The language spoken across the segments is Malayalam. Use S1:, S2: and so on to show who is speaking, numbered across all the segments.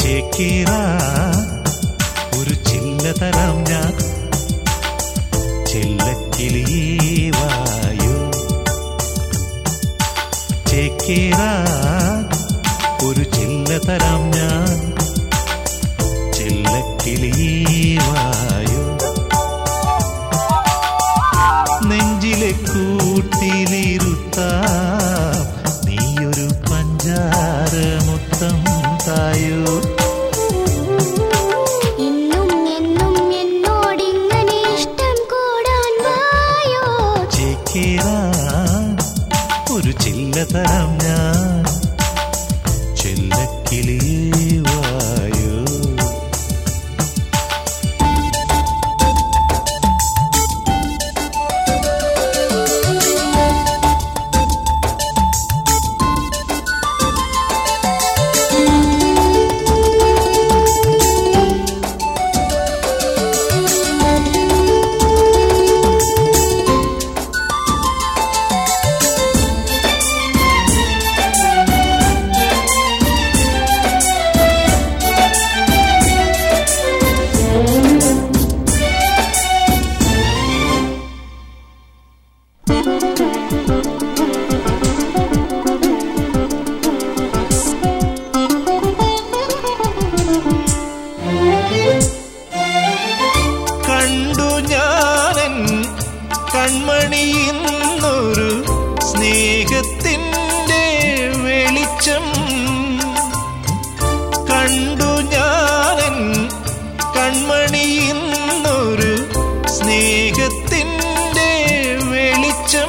S1: ചേക്കേറ ഒരു ചില്ല തരാം ഞാൻ ചെല്ലക്കിളിയേ വായോ ചേക്കേറ ഒരു ചില്ല തരാം ഞാൻ ചെല്ലക്കിളിയേ വായോ നെഞ്ചിലെ കൂട്ടിലിരുത്താം നീയൊരു പഞ്ചാര മുത്തം തായോ
S2: ഇന്നും എന്നും എന്നോടിങ്ങനെ ഇഷ്ടം കൂടാൻ വായോ
S1: ചേക്കേറാ ഒരു ചില്ല തരാം ഞാൻ ചെല്ലക്കിളിയേ വായോ കണ്ടു ഞാനൻ കൺമണിയിന്നൊരു സ്നേഹത്തിൻ്റെ വെളിച്ചം കണ്ടു ഞാനൻ കൺമണിയിന്നൊരു സ്നേഹത്തിൻ്റെ വെളിച്ചം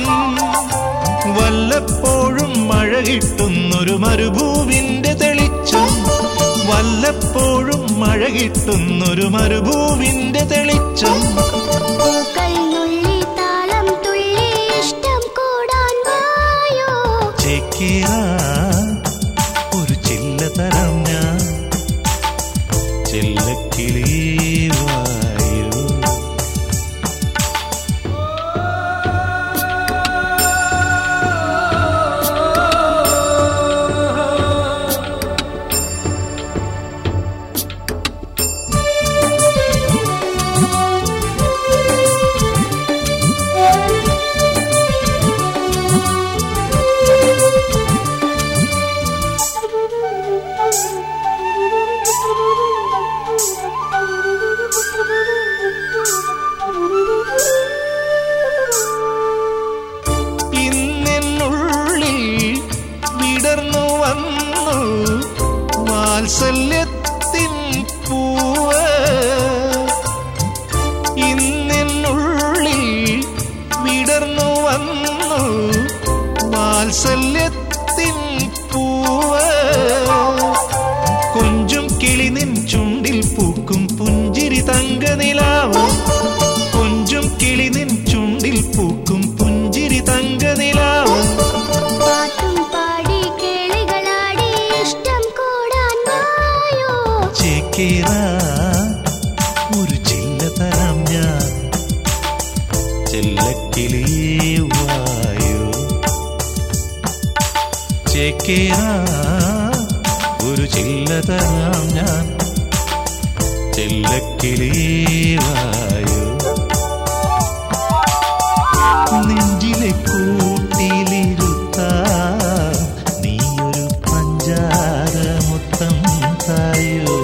S1: വല്ലപ്പോഴും മഴ കിട്ടുന്നൊരു മരുഭൂവിന്റെ തെളിച്ചം വല്ലപ്പോഴും മഴ കിട്ടുന്നൊരു മരുഭൂവിന്റെ തെളിച്ചം
S2: പൂക്കൾ നുള്ളി താളം തുള്ളി ഇഷ്ടം കൂടാൻ വായോ
S1: ചേക്കേറ ഒരു ചില്ല തരാം ഞാൻ ചെല്ലക്കിളിയേ വായോ ഇന്നെന്നുള്ളിൽ വിടർന്നു വന്നു വാത്സല്യത്തിൻ പൂവ് ഇന്നെന്നുള്ളിൽ വിടർന്നു വന്നു വാത്സല്യത്തിൻ പൂവ് കൊഞ്ചും കിളിനിൻ ചുണ്ടിൽ പൂക്കും പുഞ്ചിരി തങ്കനിലാവ് കൊഞ്ചും കിളിനിൻ ചുണ്ടിൽ പൂക്കും പുഞ്ചിരി തങ്കനിലാവ്
S2: പാട്ടും പാടി കേളികളാടി ഇഷ്ടം കൂടാൻ വായോ
S1: ചേക്കേറ ഒരു ചില്ല തരാം ഞാൻ ചെല്ലക്കിളിയേ വായോ ചേക്കേറ ഒരു ചില്ല തരാം ഞാൻ ചെല്ലക്കിളിയേ വായോ നെഞ്ചിലെ കൂട്ടിലിരുത്താം നീയൊരു പഞ്ചാര മുത്തം തായോ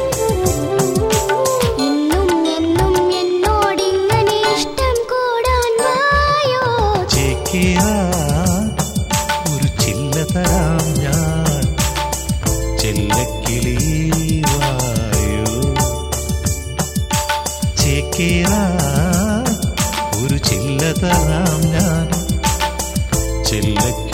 S2: ഇന്നും എന്നും എന്നോടിങ്ങനെ ഇഷ്ടം കൂടാൻ വായോ
S1: ചേക്കേറ ഒരു ചില്ല തരാം ഞാൻ ചെല്ലക്കിളിയേ വായോ ചേക്കേറ ഒരു ചില്ല തരാം ഞാൻ ചെല്ലക്കിളിയേ